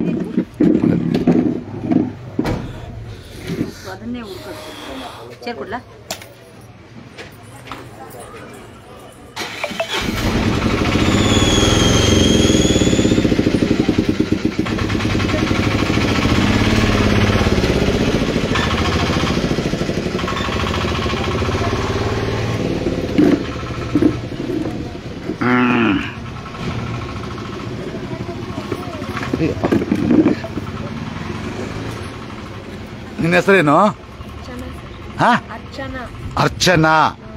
ಅದನ್ನೇ ಹುಡ್ಕೋದು ಚೇರ್ ಕೊಡ್ಲಾ ನಿನ್ನ ಹೆಸರೇನು ಹಾ ಅರ್ಚನಾ ಅರ್ಚನಾ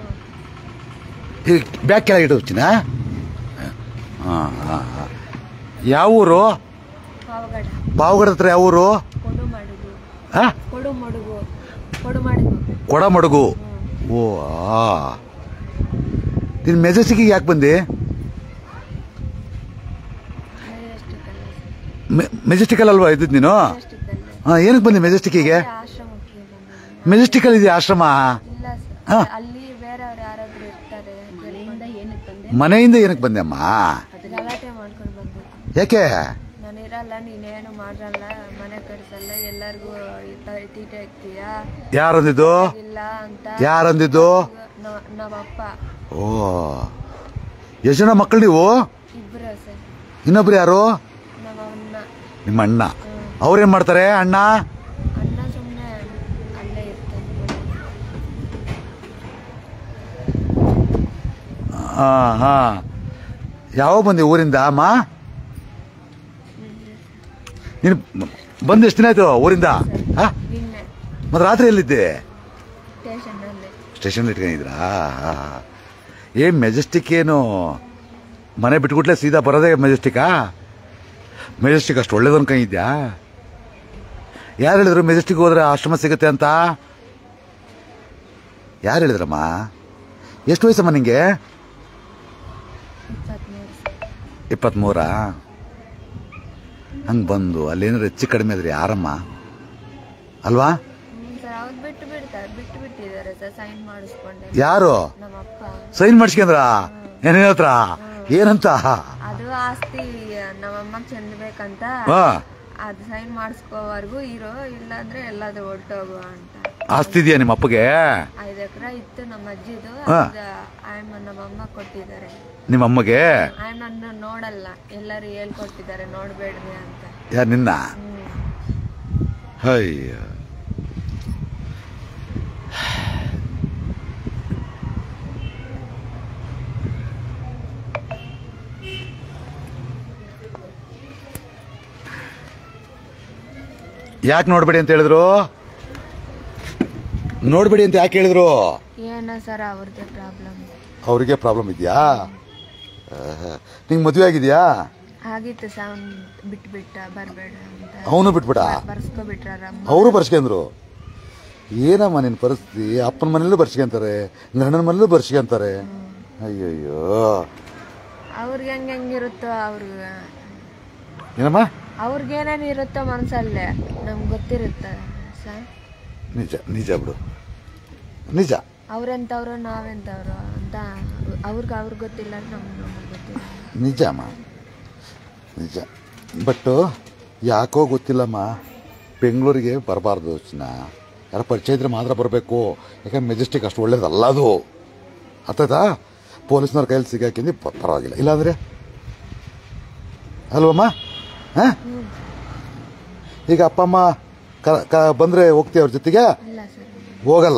ಈಗ ಬ್ಯಾಗ್ ಕೆಳಗೆ ಇಡು ಚಿನ್ನ ಹಾಂ ಹಾಂ ಹಾಂ ಯಾವ ಊರು ಪಾವಗಡ ಪಾವಗಡ ಹತ್ರ ಯಾವ ಊರು ಕೊಡು ಮಾಡುದು ಹಾಂ ಕೊಡು ಮಡುಗು ಕೊಡು ಮಾಡುದು ಕೊಡಮಡುಗು ಓ ಆ ನೀನು ಮೆಜೆಸ್ಟಿಕ್ಕಿಗೆ ಯಾಕೆ ಬಂದೆ ಮೆಜೆಸ್ಟಿಕಲ್ ಅಲ್ವಾ ಇದ್ದಿದ್ದು ನೀನು ಹಾಂ ಏನಕ್ಕೆ ಬಂದೆ ಮೆಜೆಸ್ಟಿಕ್ಕಿಗೆ ಆಶ್ರಮಕ್ಕೆ ಬಂದಿದ್ದೀನಿ ಮೆಜೆಸ್ಟಿಕಲ್ ಇದೆ ಆಶ್ರಮ ಇಲ್ಲ ಹಾ. ಸರ್ ಅಲ್ಲಿ ಬೇರೆಯವ್ರು ಯಾರಾದ್ರೂ ಇರ್ತಾರೆ ಅಲ್ಲಿಂದ ಏನಕ್ಕೆ ಬಂದೆ ಮನೆಯಿಂದ ಏನಕ್ಕೆ ಬಂದೆ ಅಮ್ಮ ಗಲಾಟೆ ಮಾಡ್ಕೊಂಡು ಬಂದೆ ಯಾಕೆ ನಾನು ಇರಲ್ಲ ನೀನೇನು ಮಾಡಲ್ಲ ಮನೆ ಕಟ್ಸಲ್ಲ ಎಲ್ಲರಿಗೂ ತೀಟೆ ಹಾಕ್ತೀಯಾ ಯಾರಂದಿದ್ದು ಇಲ್ಲ ಅಂತ ಯಾರಂದಿದ್ದು ನ- ನಮ್ಮಪ್ಪ ಓ ಎಷ್ಟು ಜನ ಮಕ್ಕಳು ನೀವು ಇಬ್ರು ಸರ್ ಇನ್ನೊಬ್ರು ಯಾರು ನಮ್ಮ ಅಣ್ಣ ನಿಮ್ಮ ಅಣ್ಣ ಅವ್ರೇನ್ ಮಾಡ್ತಾರೆ ಅಣ್ಣ ಅಣ್ಣ ಸುಮ್ಮನೆ ಅಲ್ಲೇ ಇರ್ತಾನೆ ಹಾ ಹಾ ಯಾವ ಬಂದಿ ಊರಿಂದ ಅಮ್ಮ ನೀನು ಬಂದು ಎಷ್ಟು ದಿನ ಆಯ್ತು ಊರಿಂದ ಹಾ ನಿನ್ನೆ ಮತ್ತೆ ರಾತ್ರಿ ಎಲ್ಲಿದ್ದೆ ಸ್ಟೇಷನ್ನಲ್ಲಿ ಸ್ಟೇಷನ್ ಇಟ್ಕೊಂಡಿದ್ರಾ ಏನ್ ಮೆಜೆಸ್ಟಿಕ್ ಏನು ಮನೆ ಬಿಟ್ಬಿಟ್ಲೆ ಸೀದಾ ಬರೋದೇ ಮೆಜೆಸ್ಟಿಕಾ ಮೆಜೆಸ್ಟಿಕ್ ಅಷ್ಟು ಒಳ್ಳೇದು ಅನ್ಕೊಂಡಿದ್ಯಾ ಯಾರು ಹೇಳಿದ್ರು ಮೆಜೆಸ್ಟಿಕ್ ಹೋದ್ರೆ ಆಶ್ರಮ ಸಿಗುತ್ತೆ ಅಂತ ಯಾರು ಹೇಳಿದ್ರಮ್ಮ ಎಷ್ಟು ವಯಸ್ಸಮ್ಮ ನಿಂಗೆ ಇಪ್ಪತ್ಮೂರು ಸರ್ ಇಪ್ಪತ್ತ್ಮೂರಾ ಹಂಗೆ ಬಂದು ಅಲ್ಲೇನಾದ್ರು ಹೆಚ್ಚು ಕಡಿಮೆ ಆದ್ರೆ ಯಾರಮ್ಮ ಅಲ್ವಾ ಹ್ಞೂ ಸರ್ ಅವ್ರು ಬಿಟ್ಟು ಬಿಡ್ತಾರೆ ಬಿಟ್ಟು ಬಿಟ್ಟಿದ್ದಾರೆ ಸರ್ ಸೈನ್ ಮಾಡಿಸ್ಕೊಂಡೆ ಯಾರು ನಮ್ಮಪ್ಪ ಸೈನ್ ಮಾಡಿಸ್ಕೊಂಡ್ರ ಏನೇನ ಹತ್ರ ಏನಂತ ಅದು ಆಸ್ತಿ ನಮ್ಮಮ್ಮಗ್ ಚೆಂದಬೇಕಂತ ಹಾ ಅದು ಸೈನ್ ಮಾಡಿಸ್ಕೋವರೆಗೂ ಇರೋ ಇಲ್ಲಾಂದ್ರೆ ಎಲ್ಲಾದ್ರೂ ಹೊರ್ಟೋಗು ಅಂತ ಆಸ್ತಿ ಇದೆಯಾ ನಿಮ್ಮ ಅಪ್ಪಗೆ ಐದು ಎಕರೆ ಇತ್ತು ನಮ್ಮ ಅಜ್ಜಿದು ಹಾ. ಆಯಮ್ಮ ನಮ್ಮಮ್ಮ ಕೊಟ್ಟಿದ್ದಾರೆ ನಿಮ್ಮ ಅಮ್ಮಗೆ ಆಯಮ್ಮನ್ನ ನೋಡಲ್ಲ ಎಲ್ಲರೂ ಹೇಳ್ಕೊಟ್ಟಿದ್ದಾರೆ ನೋಡ್ಬೇಡ್ರಿ ಅಂತ ಯಾರು ನಿನ್ನ ಹ್ಮ್ ಅಯ್ಯ ಯಾಕೆ ನೋಡ್ಬೇಡಿ ಅಂತ ಹೇಳಿದ್ರು ನೋಡ್ಬೇಡಿ ಅಂತ ಯಾಕೆ ಹೇಳಿದ್ರು ಏನೋ ಸರ್ ಅವ್ರದ್ದೇ ಪ್ರಾಬ್ಲಮ್ ಅವ್ರಿಗೆ ಪ್ರಾಬ್ಲಮ್ ಇದೆಯಾ ನಿಂಗೆ ಮದುವೆ ಆಗಿದೆಯಾ ಆಗಿತ್ತು ಸರ್ ಅವ್ನ್ ಬಿಟ್ಬಿಟ್ಟ ಬರ್ಬೇಡ ಅಂತ ಅವನು ಬಿಟ್ಬಿಡ ಬರ್ಸ್ಕೊಬಿಟ್ರಾರ ಅವರು ಬರ್ಸ್ಕೊಂಡ್ರು ಏನಮ್ಮ ನಿನ್ನ ಪರಿಸ್ಥಿತಿ ಅಪ್ಪನ ಮನೇಲೂ ಬರ್ಸ್ಕೊಂತಾರೆ ಗಂಡನ ಮನೇಲೂ ಬರ್ಸ್ಕೊಂತಾರೆ ಅಯ್ಯಯ್ಯೋ ಅವ್ರಿಗೆ ಹೆಂಗ್ ಹೆಂಗಿರುತ್ತೋ ಅವ್ರಿಗೆ ಏನಮ್ಮ ಅವ್ರಿಗೆ ಏನೇನು ಇರುತ್ತೋ ಮನ್ಸಲ್ಲೇ ನಮ್ಗೆ ಗೊತ್ತಿರುತ್ತೆ ಸರ್ ನಿಜ ನಿಜ ಬಿಡು ನಿಜ ಅವ್ರೆಂತವ್ರು ನಾವೆಂತವ್ರು ಅಂತ ಅವ್ರಿಗೆ ಅವ್ರಿಗೆ ಗೊತ್ತಿಲ್ಲ ನಮ್ಗೆ ನಮಗೆ ಗೊತ್ತಿಲ್ಲ ನಿಜ ಅಮ್ಮ ನಿಜ ಬಟ್ಟು ಯಾಕೋ ಗೊತ್ತಿಲ್ಲಮ್ಮ ಬೆಂಗಳೂರಿಗೆ ಬರಬಾರ್ದು ಚಿನ್ನ ಯಾರ ಪರಿಚಯ ಇದ್ರೆ ಮಾತ್ರ ಬರಬೇಕು ಯಾಕಂದ್ರೆ ಮೆಜೆಸ್ಟಿಕ್ ಅಷ್ಟು ಒಳ್ಳೇದಲ್ಲ ಅದು ಅರ್ಥಾಯ್ತಾ ಪೊಲೀಸ್ನವ್ರ ಕೈಯಲ್ಲಿ ಸಿಗಾಕಿಂದು ಪ- ಪರವಾಗಿಲ್ಲ ಇಲ್ಲಾಂದ್ರೆ ಅಲ್ವಮ್ಮ ಹಾಂ ಈಗ ಅಪ್ಪ ಅಮ್ಮ ಕ ಕ ಬಂದರೆ ಹೋಗ್ತೀವಿ ಅವ್ರ ಜೊತೆಗೆ ಇಲ್ಲ ಸರ್ ಹೋಗಲ್ಲ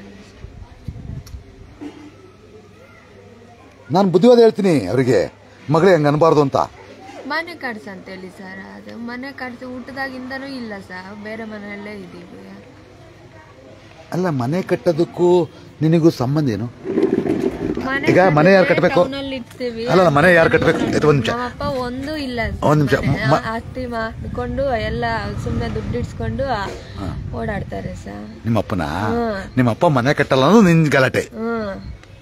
ನಾನು ಬುದ್ಧಿವಾದ ಹೇಳ್ತೀನಿ ಅವರಿಗೆ ಮಗಳಿಗೆ ಹಂಗೆ ಅನ್ಬಾರ್ದು ಅಂತ ಮನೆ ಕಟ್ಸ ಅಂತ ಹೇಳಿ ಸರ್ ಅದು ಮನೆ ಕಟ್ಸಿ ಊಟದಾಗಿಂದನೂ ಇಲ್ಲ ಸರ್ ಬೇರೆ ಮನೆಯಲ್ಲೇ ಇದ್ದೀವಿ ಅಲ್ಲ ಮನೆ ಕಟ್ಟೋದಕ್ಕೂ ನಿನಗೂ ಸಂಬಂಧ ಏನು ಮನೆ ಈಗ ಮನೆ ಯಾರು ಕಟ್ಟಬೇಕು ಟೌನಲ್ಲಿ ಇರ್ತೀವಿ ಅಲ್ಲ ಮನೆ ಯಾರು ಕಟ್ಟಬೇಕು ಇದು ಒಂದು ನಿಮಿಷ ನಮ್ಮಪ್ಪ ಒಂದು ಇಲ್ಲ ಸರ್ ಒಂದ್ ನಿಮಿಷ. ಮನೆ. ಮ- ಆಸ್ತಿ ಮಾಡ್ಕೊಂಡು ಎಲ್ಲ ಸುಮ್ಮನೆ ದುಡ್ಡು ಇಡ್ಸ್ಕೊಂಡು ಓಡಾಡ್ತಾರೆ ಸರ್ ನಿಮ್ಮ ಅಪ್ಪನ ಹ್ಮ್. ನಿಮ್ಮ ಅಪ್ಪ ಮನೆ ಕಟ್ಟಲ್ಲ ಅನ್ನೋದು ನಿನ್ ಗಲಾಟೆ ಹ್ಮ್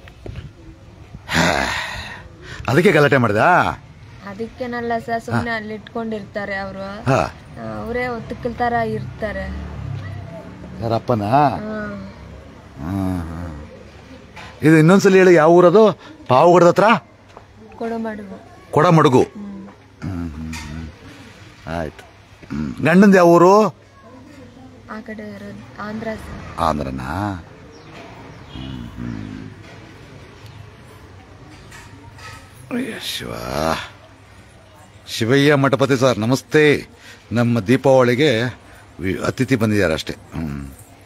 ಅದಕ್ಕೆ ಗಲಾಟೆ ಮಾಡ್ದ ಅದಕ್ಕೇನಲ್ಲ ಸರ್ ಸುಮ್ಮನೆ ಅಲ್ಲಿ ಇಟ್ಕೊಂಡಿರ್ತಾರೆ ಅವರು ಹಾ ಅವರೇ ಒತ್ತಕ್ಕಲ್ ತರ ಇರ್ತಾರೆ ಯಾರಪ್ಪನ ಹ್ಮ್ ಹ್ಮ್, ಹ್ಮ್. ಇದು ಇನ್ನೊಂದ್ಸಲ ಹೇಳಿ ಯಾವ ಊರದು ಪಾವಗಡದ ಹತ್ರ ಕೊಡು ಮಡುಗು ಕೊಡಮಡುಗು ಹ್ಮ್ ಹ್ಮ್ ಹ್ಮ್ ಹ್ಮ್ ಆಯ್ತು ಹ್ಮ್. ಗಂಡಂದು ಯಾವ ಊರು ಆ ಕಡೆ ಇರೋದು ಆಂಧ್ರ ಸರ್ ಆಂಧ್ರನಾ ಅಯ್ಯ ಶಿವ ಶಿವಯ್ಯ ಮಠಪತಿ ಸರ್ ನಮಸ್ತೆ ನಮ್ಮ ದೀಪಾವಳಿಗೆ ವಿ- ಅತಿಥಿ ಬಂದಿದ್ದಾರೆ ಅಷ್ಟೇ ಹ್ಮ್.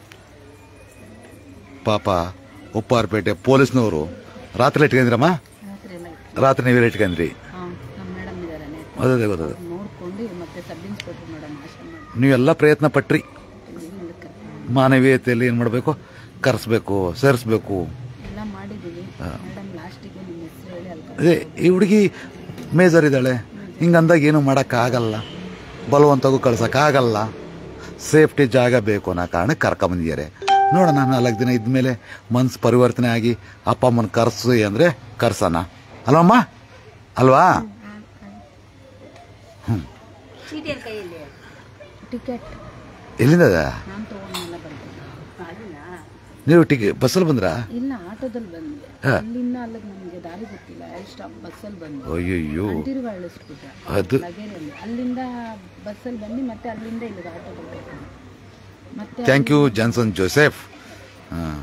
ಪಾಪ ಉಪ್ಪಾರಪೇಟೆ ಪೊಲೀಸ್ನವರು ರಾತ್ರಿ ಇಟ್ಕೊಂಡ್ರಮ್ಮ ರಾತ್ರಿ ಎಲ್ಲ ರಾತ್ರಿ ನೀವೇ ಇಟ್ಕೊಂಡ್ರಿ ಹಾಂ ನಮ್ಮ ಮೇಡಮ್ ಇದ್ದಾರೆ ಅದೇ ಗೊತ್ತದ ನೋಡ್ಕೊಂಡು ಮತ್ತೆ ಸಬ್ ಇನ್ಸ್ಪೆಕ್ಟರ್ ಮೇಡಮ್ ಆಶಾ ಮಾಡಿ ನೀವೆಲ್ಲ ಪ್ರಯತ್ನ ಪಟ್ರಿ ಮುಂದೆ ಕರ್ಕೊಂಡು ಮಾನವೀಯತೆಯಲ್ಲಿ ಏನು ಮಾಡಬೇಕು ಕರೆಸ್ಬೇಕು ಸೇರಿಸ್ಬೇಕು ಎಲ್ಲ ಮಾಡಿದ್ದೀವಿ ಮೇಡಮ್ ಲಾಸ್ಟಿಗೆ ನಿಮ್ಮ ಹೆಸರು ಹೇಳಿ ಅಲ್ಲಿ ಅದೇ ಈ ಹುಡುಗಿ ಮೇಜರ್ ಇದ್ದಾಳೆ ಹಿಂಗಂದಾಗ ಏನು ಮಾಡೋಕ್ಕಾಗಲ್ಲ ಬಲವಂತಗೂ ಕಳ್ಸೋಕ್ಕಾಗಲ್ಲ ಸೇಫ್ಟಿ ಜಾಗ ಬೇಕು ಅನ್ನೋ ಕಾರಣಕ್ಕೆ ಕರ್ಕೊಂಬಂದಿದ್ದಾರೆ ನೋಡೋಣ ನಾಲ್ಕು ದಿನ ಇದ್ಮೇಲೆ ಮನ್ಸು ಪರಿವರ್ತನೆ ಆಗಿ ಅಪ್ಪ ಅಮ್ಮನ ಕರ್ಸು ಅಂದರೆ ಕರ್ಸೋಣ ಅಲ್ವಮ್ಮ ಅಲ್ವಾ ಟಿಕೆಟ್ ಎಲ್ಲಿಂದ ನಾನು ತೊಗೊಂಡೆಲ್ಲ ಬಂದೆ ಆಗಿಲ್ಲ ನೀವು ಟಿಕೆ ಬಸ್ಸಲ್ಲಿ ಬಂದ್ರಾ ಇಲ್ಲ ಆಟೋದಲ್ಲಿ ಬಂದೆ ಹಾ. ಅಲ್ಲಿಂದ ಅಲ್ಲಿಗೆ ನಮಗೆ ದಾರಿ ಗೊತ್ತಿಲ್ಲ ಎರಡು ಸ್ಟಾಪ್ ಬಸ್ಸಲ್ಲಿ ಬಂದೆ ಅಯ್ಯಯ್ಯೋ ಅಂಟಿರುವ ಇಳಿಸ್ಬಿಟ್ಟೆ ಅದು ಲಗೇರಲ್ಲಿ ಅಲ್ಲಿಂದ ಬಸ್ಸಲ್ಲಿ ಬಂದು ಮತ್ತೆ ಅಲ್ಲಿಂದ ಇಲ್ಲಿಗೆ ಆಟೋದಲ್ಲಿ ಬರ್ತೀನಿ ಮತ್ತೆ ಥ್ಯಾಂಕ್ ಯು ಜಾನ್ಸನ್ ಜೋಸೆಫ್ ಹಾಂ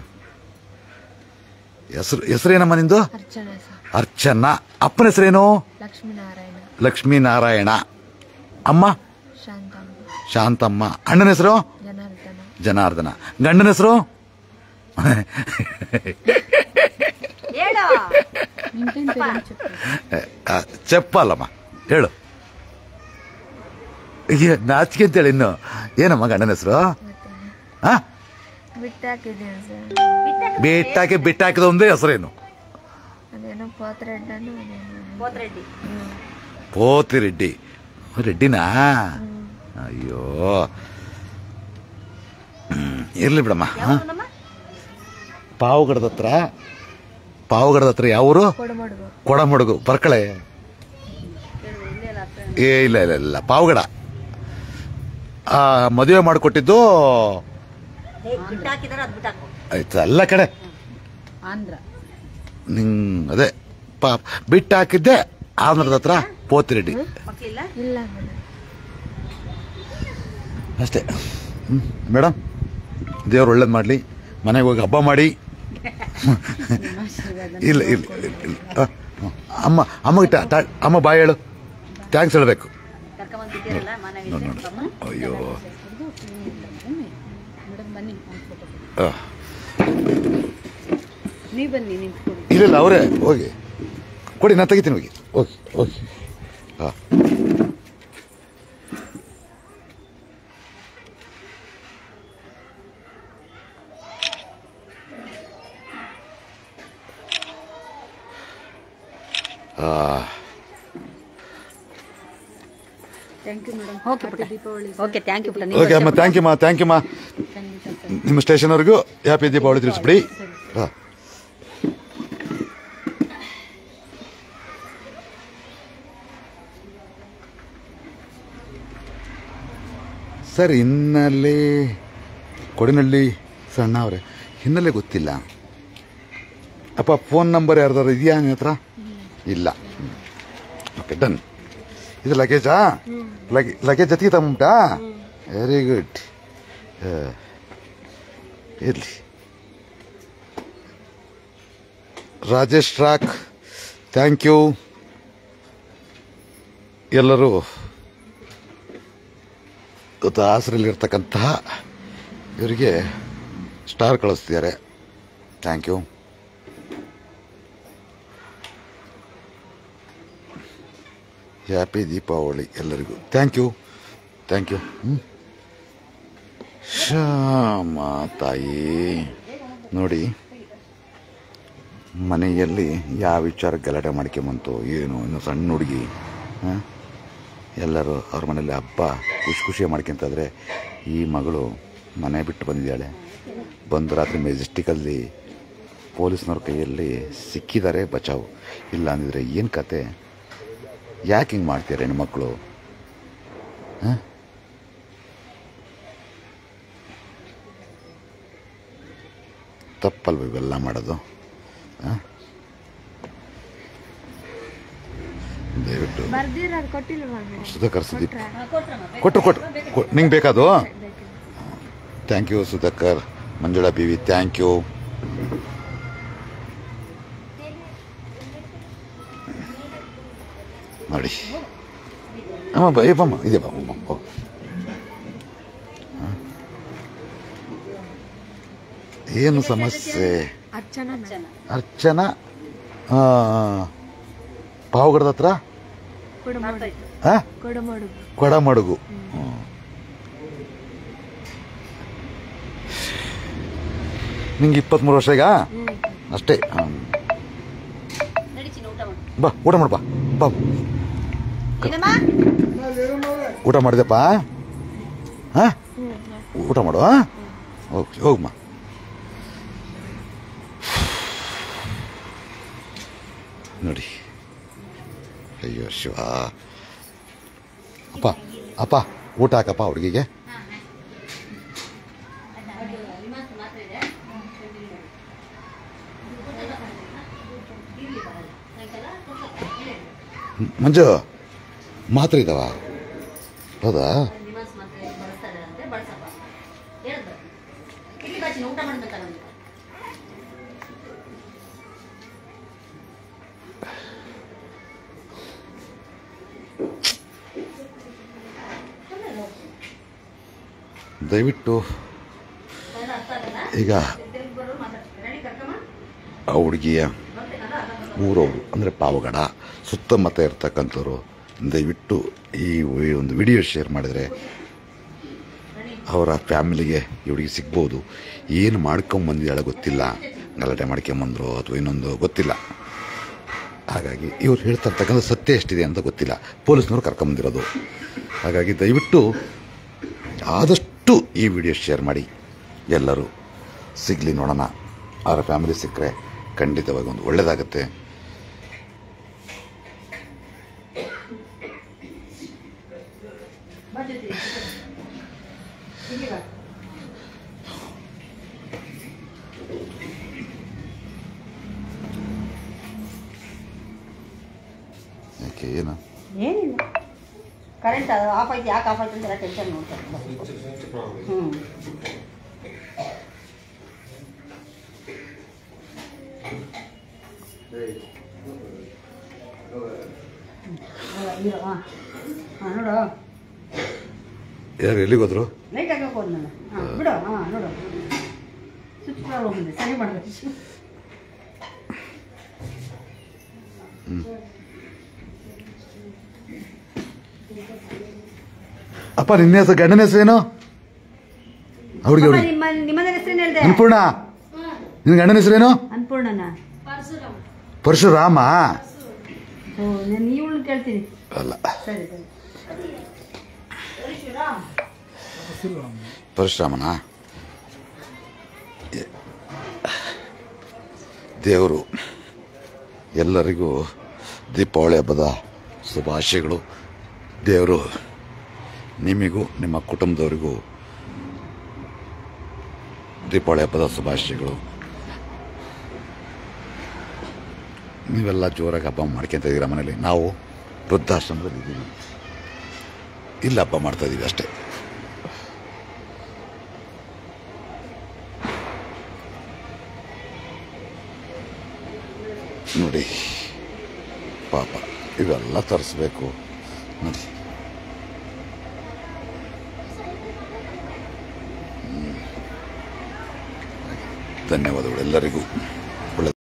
ಹೆಸರು ಹೆಸರೇನಮ್ಮ ನಿಂದು ಅರ್ಚನಾ ಸರ್ ಅರ್ಚನಾ ಅಪ್ಪನ ಹೆಸರೇನು ಲಕ್ಷ್ಮೀನಾರಾಯಣ ಲಕ್ಷ್ಮೀನಾರಾಯಣ ಅಮ್ಮ ಶಾಂತಮ್ಮ ಶಾಂತಮ್ಮ ಅಣ್ಣನ ಹೆಸರು ಜನಾರ್ದನ ಜನಾರ್ದನ ಗಂಡನ ಹೆಸರು ನಿಂಟೇನು ಪೇರೆಂಟ್ చెప్పు ಆ, చెప్పాలಮ್ಮ ಹೇಳು ಅಯ್ಯ ನಾಚಿಕೆ ಅಂತೇಳಿ ಇನ್ನು ಏನಮ್ಮ ಗಂಡನ ಹೆಸರು ಮತ್ತೆ ಹಾ ಬಿಟ್ಟಾಕಿದ್ದೀನಿ ಸರ್ ಬಿಟ್ಟಾಕಿ ಬಿಟ್ಟಾಕಿದ ಒಂದೇ ಹೆಸರೇನು ಅದೇನೋ ಪೋತ್ರೆಡ್ಡನು ಅದೇನೋ ಪೋತಿರೆಡ್ಡಿ ರೆಡ್ಡಿನಾ ಅಯ್ಯೋ ಹ್ಮ್, ಇರ್ಲಿ ಬಿಡಮ್ಮ ಹಾ? ಪಾವಗಡದ ಹತ್ರ ಪಾವಗಡದ ಹತ್ರ ಯಾವ ಊರು ಕೊಡಮಡುಗು ಕೊಡಮಡುಗು ಬರ್ಕಳೆ ಏ ಇಲ್ಲ ಇಲ್ಲ ಇಲ್ಲ ಪಾವಗಡ ಆ, ಮದುವೆ ಮಾಡಿಕೊಟ್ಟಿದ್ದು ಆಯ್ತು ಎಲ್ಲ ಕಡೆ ಆಂಧ್ರ ನಿಂಗ್ ಅದೇ ಪಾ ಬಿಟ್ಟು ಹಾಕಿದ್ದೆ ಆಂಧ್ರದ ಹತ್ರ ಪೋತಿರೆಡ್ಡಿ ಇಲ್ಲ ಮೇಡಮ್ ಅಷ್ಟೇ ಹ್ಮ್. ಮೇಡಮ್ ದೇವ್ರು ಒಳ್ಳೇದು ಮಾಡಲಿ ಮನೆಗೆ ಹೋಗಿ ಹಬ್ಬ ಮಾಡಿ ನಿಮ್ಮ ಆಶೀರ್ವಾದ ಇಲ್ಲ ಇಲ್ಲ ಇಲ್ಲ, ಇಲ್ಲ. ಆ, ಹ್ಮ್. ಅಮ್ಮ ಅಮ್ಮಗೆ ಟಾ- ಟಾ- ಅಮ್ಮ ಬಾಯ್ ಹೇಳು ಥ್ಯಾಂಕ್ಸ್ ಹೇಳಬೇಕು ನೋಡಿ ನೋಡಿ ಅಯ್ಯೋ ಮೇಡಮ್ ಬನ್ನಿ ಒಂದು ಫೋಟೋ ಆ. ನೀವು ಬನ್ನಿ ನಿಂತ್ಕೊಳ್ಳಿ ಇಲ್ಲ ಇಲ್ಲ ಅವರೇ ಹೋಗಿ ಕೊಡಿ ನಾನು ತೆಗಿತೀನಿ ಹೋಗಿ ಹೋಗಿ ಹೋಗಿ ಹಾಂ ಥ್ಯಾಂಕ್ ಯು ಮೇಡಮ್ ಓಕೆ ಪುಟ್ಟ ದೀಪಾವಳಿ ಓಕೆ ಥ್ಯಾಂಕ್ ಯು ಪುಟ್ಟ ಓಕೆ ಅಮ್ಮ ಥ್ಯಾಂಕ್ ಯು ಮಾ ಥ್ಯಾಂಕ್ ಯು ಮಾ ಖಂಡಿತ ಸರ್ ನಿಮ್ಮ ಸ್ಟೇಷನ್ವರೆಗೂ ಹ್ಯಾಪಿ ದೀಪಾವಳಿ ತಿಳಿಸ್ಬಿಡಿ ಹಾಂ ಸರ್ ಹಿನ್ನೆಲೆ ಕೊಡಿನಳ್ಳಿ ಸಣ್ಣ ಅವರೇ ಹಿನ್ನೆಲೆ ಗೊತ್ತಿಲ್ಲ ಅಪ್ಪ ಫೋನ್ ನಂಬರ್ ಯಾರ್ದಾರು ಇದೆಯಾ ನಿಮ್ಮ ಹತ್ರ ಇಲ್ಲ ಓಕೆ ಡನ್ ಇದು ಲಗೇಜಾ ಲಗೇ ಲಗೇಜ್ ಜೊತೆಗೆ ತಗೊಂಬಿಟ್ಟಾ ವೆರಿ ಗುಡ್ ಇರಲಿ ರಾಜೇಶ್ ಟ್ರಾಕ್ ಥ್ಯಾಂಕ್ ಯು ಎಲ್ಲರೂ ಇವತ್ತು ಆಸರಲ್ಲಿರ್ತಕ್ಕಂತಹ ಇವರಿಗೆ ಸ್ಟಾರ್ ಕಳಿಸ್ತಿದ್ದಾರೆ ಥ್ಯಾಂಕ್ ಯು ಹ್ಯಾಪಿ ದೀಪಾವಳಿ ಎಲ್ಲರಿಗೂ ಥ್ಯಾಂಕ್ ಯು ಥ್ಯಾಂಕ್ ಯು ಹ್ಞೂ ಶ್ಯಾಮ ತಾಯಿ ನೋಡಿ ಮನೆಯಲ್ಲಿ ಯಾವ ವಿಚಾರ ಗಲಾಟೆ ಮಾಡ್ಕೊಂಬಂತು ಏನು ಇನ್ನು ಸಣ್ಣ ಹುಡುಗಿ ಹಾಂ ಎಲ್ಲರೂ ಅವ್ರ ಮನೇಲಿ ಹಬ್ಬ ಖುಷಿ ಖುಷಿ ಮಾಡ್ಕೊಂತಾದ್ರೆ ಈ ಮಗಳು ಮನೆ ಬಿಟ್ಟು ಬಂದಿದ್ದಾಳೆ ಬಂದು ರಾತ್ರಿ ಮೆಜೆಸ್ಟಿಕಲ್ಲಿ ಪೊಲೀಸ್ನವ್ರ ಕೈಯಲ್ಲಿ ಸಿಕ್ಕಿದ್ದಾರೆ ಬಚಾವು ಇಲ್ಲ ಅಂದಿದ್ರೆ ಏನು ಕತೆ ಯಾಕೆ ಹಿಂಗೆ ಮಾಡ್ತೀರ ಹೆಣ್ಮಕ್ಳು ಹಾಂ ತಪ್ಪಲ್ವ ಇವೆಲ್ಲ ಮಾಡೋದು ಆ? ದಯವಿಟ್ಟು ಬರ್ದಿರೋದು ಕೊಟ್ಟಿಲ್ವಾ ಮೇಡಮ್ ಸುಧಾಕರ್ ಸುದೀಪ್ ಕೊಟ್ರಾ ಕೊಟ್ರು ಕೊಟ್ರು ಕೊ- ನಿಂಗೆ ಬೇಕಾದು thank you Sudhakar Manjula B V thank you ನೋಡಿ ಅಮ್ಮ ಬಾ ಏ ಬಮ್ಮ ಇದೆ ಬಾ ಬಮ್ಮ, ಹೋಗು. ಹ? ಏನು ಸಮಸ್ಯೆ ಅರ್ಚನಾ ಅರ್ಚನಾ ಆ, ಪಾವಗಡದ ಹತ್ರ ಕೊಡಮಡುಗು ಹಾ ಕೊಡಮಡುಗು ಕೊಡಮಡುಗು ಹ್ಮ್. ನಿಂಗೆ ಇಪ್ಪತ್ಮೂರು ವರ್ಷ ಈಗ ಹ್ಞೂ ಅಷ್ಟೇ ಹ್ಮ್. ಬಾ ಊಟ ಮಾಡು ಬಾ ಬಾ ಊಟ ಮಾಡಿದೆಪ್ಪ ಹಾ ಹ್ಞೂ ಊಟ ಮಾಡು ಹೋಗಿ ಹೋಗಮ್ಮ ನೋಡಿ ಅಯ್ಯೋ ಶಿವ ಅಪ್ಪ ಅಪ್ಪ ಊಟ ಹಾಕಪ್ಪ ಹುಡುಗಿಗೆ ಮಂಜು ಮಾತ್ರ ಇದಾವ ಹೌದಾ ನಿವಾಸ ಮಾತ್ರ ಬಳಸ್ತಾರೆ ಅಂತೆ ಬಳಸಪ್ಪ ಹೇಳಿದ್ರು ಇಲ್ಲಿ ಬಾಚಿನ ಊಟ ಮಾಡ್ಬೇಕಲ್ಲ ನೀವು ದಯವಿಟ್ಟು ಎಲ್ಲ ಅರ್ಥ ಆಗಲ್ಲ ಈಗ ತೆಲುಗು ಬರೋರು ಮಾತಾಡ್ತಾರೆ ರೆಡಿ ಕರ್ಕಮ್ಮ ಆ ಹುಡುಗಿಯ ಬರ್ತೇನಲ್ಲ ಅರ್ಥ ಊರವರು ಅಂದರೆ ಪಾವಗಡ ಸುತ್ತಮುತ್ತ ಇರ್ತಕ್ಕಂಥವ್ರು ದಯವಿಟ್ಟು ಈ ವಿ- ಒಂದು ವಿಡಿಯೋ ಶೇರ್ ಮಾಡಿದರೆ ಅವರ ಫ್ಯಾಮಿಲಿಗೆ ಈ ಹುಡುಗಿ ಸಿಗ್ಬೋದು ಏನು ಮಾಡ್ಕೊಂಬಂದಿದ್ದಾಳೆ ಗೊತ್ತಿಲ್ಲ ಗಲಾಟೆ ಮಾಡ್ಕೊಂಬಂದ್ರು ಅಥವಾ ಇನ್ನೊಂದು ಗೊತ್ತಿಲ್ಲ ಹಾಗಾಗಿ ಇವ್ರು ಹೇಳ್ತಾ ಇರ್ತಕ್ಕಂಥ ಸತ್ಯ ಎಷ್ಟಿದೆ ಅಂತ ಗೊತ್ತಿಲ್ಲ ಪೊಲೀಸ್ನವ್ರು ಕರ್ಕೊಂಬಂದಿರೋದು ಹಾಗಾಗಿ ದಯವಿಟ್ಟು ಆದಷ್ಟು ಈ ವಿಡಿಯೋ ಶೇರ್ ಮಾಡಿ ಎಲ್ಲರೂ ಸಿಗಲಿ ನೋಡೋಣ ಅವರ ಫ್ಯಾಮಿಲಿ ಸಿಕ್ಕರೆ ಖಂಡಿತವಾಗಿ ಒಂದು ಒಳ್ಳೆಯದಾಗತ್ತೆ ಬರ್ತಿರ್ತೀವಿ ಇಲ್ಲಿ ಬಾ ಯಾಕೆ ಏನು ಏನಿಲ್ಲ ಕರೆಂಟ್ ಆಫ್ ಆಯ್ತು ಯಾಕೆ ಆಫ್ ಆಯ್ತು ಅಂತೆಲ್ಲ ಟೆನ್ಷನ್ ನೋಡ್ತಾರೆ ಹ್ಞೂ ಇರೋ ಹಾಂ ಹಾಂ ನೋಡು ಯಾರು ಎಲ್ಲಿಗೆ ಹೋದ್ರು ಲೈಟ್ ಹಾಕಕ್ಕೆ ಹೋದ್ ನಾನು ಹಾಂ ಬಿಡು ಹಾಂ ನೋಡು ಸ್ವಿಚ್ ಪ್ರಾಬ್ಲಮ್ ಇದೆ ಸರಿ ಮಾಡಬೇಕು ಅಪ್ಪ ನಿನ್ನ ಹೆಸರು ಗಂಡನ ಹೆಸರೇನು ಹುಡುಗಿ ಹುಡುಗಿ ನಿಮ್ಮ ನಿಮ್ಮನೆ ಹೆಸರೇನು ಹೇಳಿದೆ ಅನ್ಪೂರ್ಣ ನಿನ್ನ ಗಂಡನ ಹೆಸರೇನು ಅನ್ಪೂರ್ಣನ ಪರಶುರಾಮ ಓ ನಾನು ಇವಳು ಕೇಳ್ತೀನಿ ಅಲ್ಲ ಸರಿ ಸರಿ ಪರಶುರಾಮನ ದೇವರು ಎಲ್ಲರಿಗೂ ದೀಪಾವಳಿ ಹಬ್ಬದ ಶುಭಾಶಯಗಳು ದೇವರು ನಿಮಗೂ ನಿಮ್ಮ ಕುಟುಂಬದವರಿಗೂ ದೀಪಾವಳಿ ಹಬ್ಬದ ಶುಭಾಶಯಗಳು ನೀವೆಲ್ಲ ಜೋರಾಗಿ ಹಬ್ಬ ಮಾಡ್ಕೊಂತ ಇದ್ದೀರಾ ಮನೇಲಿ ನಾವು ವೃದ್ಧಾಶ್ರಮದಲ್ಲಿ ಇದ್ದೀವಿ ಇಲ್ಲಿ ಹಬ್ಬ ಮಾಡ್ತಾ ಇದ್ದೀವಿ ಅಷ್ಟೇ ನೋಡಿ ಪಾಪ ಇವೆಲ್ಲ ತರಿಸ್ಬೇಕು ನೋಡಿ ಹ್ಮ್. ಧನ್ಯವಾದಗಳು ಎಲ್ಲರಿಗೂ